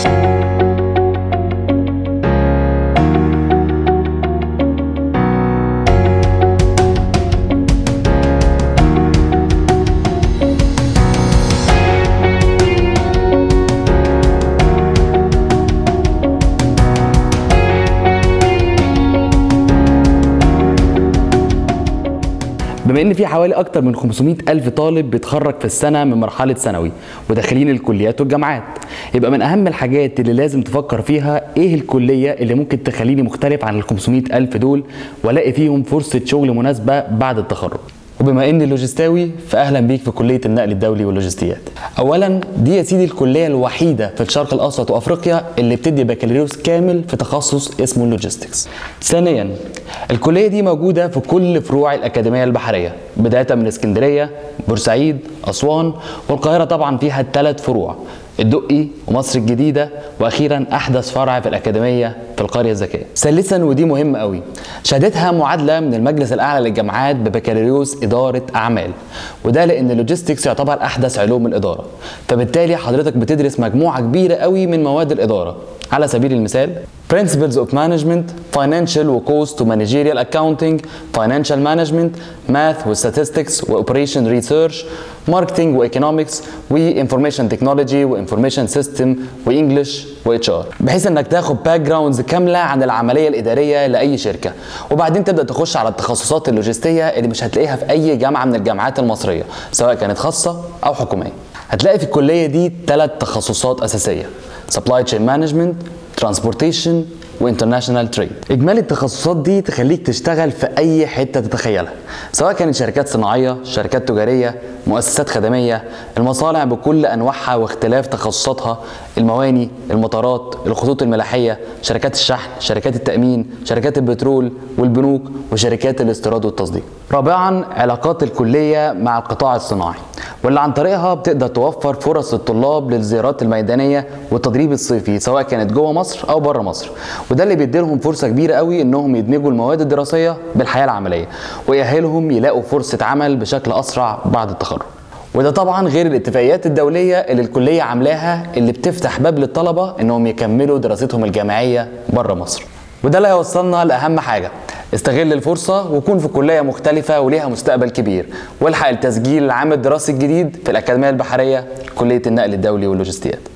بما ان في حوالي اكتر من 500 الف طالب بيتخرج في السنه من مرحله ثانوي وداخلين الكليات والجامعات يبقى من اهم الحاجات اللي لازم تفكر فيها ايه الكليه اللي ممكن تخليني مختلف عن ال 500 الف دول والاقي فيهم فرصه شغل مناسبه بعد التخرج وبما اني لوجستاوي فاهلا بيك في كليه النقل الدولي واللوجستيات. اولا دي يا سيدي الكليه الوحيده في الشرق الاوسط وافريقيا اللي بتدي بكالوريوس كامل في تخصص اسمه اللوجيستكس. ثانيا الكليه دي موجوده في كل فروع الاكاديميه البحريه بدايه من اسكندريه، بورسعيد، اسوان والقاهره طبعا فيها الثلاث فروع الدقي ومصر الجديدة وأخيرا أحدث فرع في الأكاديمية في القرية الذكية. ثالثا ودي مهمة قوي شهادتها معادلة من المجلس الأعلى للجامعات ببكالوريوس إدارة أعمال وده لأن اللوجيستكس يعتبر أحدث علوم الإدارة فبالتالي حضرتك بتدرس مجموعة كبيرة قوي من مواد الإدارة على سبيل المثال Principles of Management, Financial و Cost to Managerial Accounting, Financial Management, Math و Statistics و Operation Research, Marketing و Economics و Information Technology و Information System و English و HR بحيث انك تاخد باك جراوندز كامله عن العمليه الاداريه لاي شركه وبعدين تبدا تخش على التخصصات اللوجستيه اللي مش هتلاقيها في اي جامعه من الجامعات المصريه سواء كانت خاصه او حكوميه هتلاقي في الكليه دي ثلاث تخصصات اساسيه Supply Chain Management, Transportation وانترناشونال تريد اجمالي التخصصات دي تخليك تشتغل في اي حته تتخيلها سواء كانت شركات صناعيه شركات تجاريه مؤسسات خدميه المصانع بكل انواعها واختلاف تخصصاتها المواني المطارات الخطوط الملاحيه شركات الشحن شركات التامين شركات البترول والبنوك وشركات الاستيراد والتصدير رابعا علاقات الكليه مع القطاع الصناعي واللي عن طريقها بتقدر توفر فرص للطلاب للزيارات الميدانيه والتدريب الصيفي سواء كانت جوه مصر او بره مصر وده اللي بيدي لهم فرصه كبيره قوي انهم يدمجوا المواد الدراسيه بالحياه العمليه ويأهلهم يلاقوا فرصه عمل بشكل اسرع بعد التخرج وده طبعا غير الاتفاقيات الدوليه اللي الكليه عاملاها اللي بتفتح باب للطلبه انهم يكملوا دراستهم الجامعيه بره مصر وده اللي هيوصلنا لاهم حاجه استغل الفرصة وكون في كلية مختلفة وليها مستقبل كبير والحق التسجيل العام الدراسي الجديد في الأكاديمية البحرية كلية النقل الدولي واللوجستيات